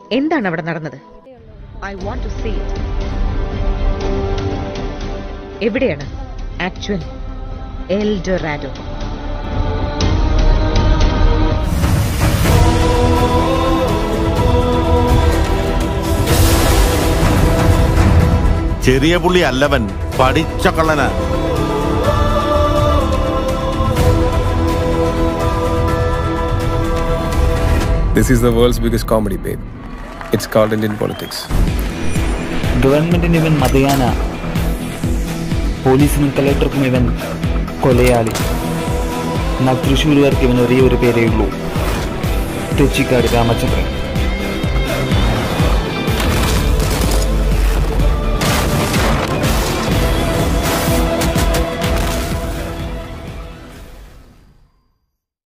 എന്താണ് അവിടെ നടന്നത് I want to see it എവിടെയാണ് ആക്ച്വൽ എൽഡൊറാഡോ ചെറിയ പുള്ളി അല്ലവൻ പഠിച്ച കള്ളനാ This is the world's biggest comedy, babe. It's called Indian politics. ഗവൺമെന്റിന് ഇവൻ മതയാന പോലീസിനും കലക്ടർക്കും ഇവൻ കൊലയാളി എന്നാൽ തൃശ്ശൂരുകാർക്ക് ഇവൻ ഒരേ ഒരു പേരേ ഉള്ളൂ തെച്ചിക്കാട് രാമചന്ദ്രൻ